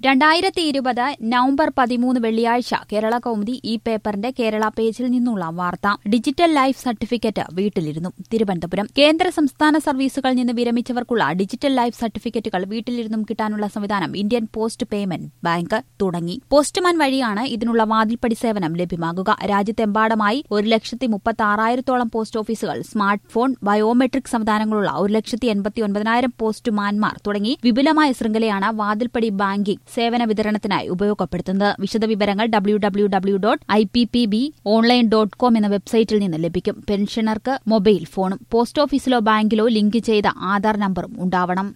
രണ്ടായിരത്തി ഇരുപത് നവംബർ പതിമൂന്ന് വെള്ളിയാഴ്ച കേരള കൗമുദി ഈ പേപ്പറിന്റെ കേരള പേജിൽ നിന്നുള്ള വാർത്ത ഡിജിറ്റൽ ലൈഫ് സർട്ടിഫിക്കറ്റ് വീട്ടിലിരുന്നു തിരുവനന്തപുരം കേന്ദ്ര സംസ്ഥാന സർവീസുകളിൽ നിന്ന് വിരമിച്ചവർക്കുള്ള ഡിജിറ്റൽ ലൈഫ് സർട്ടിഫിക്കറ്റുകൾ വീട്ടിലിരുന്നും കിട്ടാനുള്ള സംവിധാനം ഇന്ത്യൻ പോസ്റ്റ് പേയ്മെന്റ് ബാങ്ക് തുടങ്ങി പോസ്റ്റ്മാൻ വഴിയാണ് ഇതിനുള്ള വാതിൽപ്പടി സേവനം ലഭ്യമാകുക രാജ്യത്തെമ്പാടുമായി ഒരു ലക്ഷത്തി മുപ്പത്തി ആറായിരത്തോളം പോസ്റ്റ് ഓഫീസുകൾ സ്മാർട്ട് ഫോൺ ബയോമെട്രിക് സംവിധാനങ്ങളുള്ള ഒരു ലക്ഷത്തി എൺപത്തി ഒൻപതിനായിരം പോസ്റ്റ്മാൻമാർ തുടങ്ങി വിപുലമായ ശൃംഖലയാണ് വാതിൽപ്പടി ബാങ്കിംഗ് സേവന വിതരണത്തിനായി ഉപയോഗപ്പെടുത്തുന്നത് വിശദവിവരങ്ങൾ W W W dot I P P B online dot com എന്ന വെബ്സൈറ്റിൽ നിന്ന് ലഭിക്കും പെൻഷനർക്ക് മൊബൈൽ ഫോണും പോസ്റ്റ് ഓഫീസിലോ ബാങ്കിലോ ലിങ്ക് ചെയ്ത ആധാർ നമ്പറും ഉണ്ടാവണം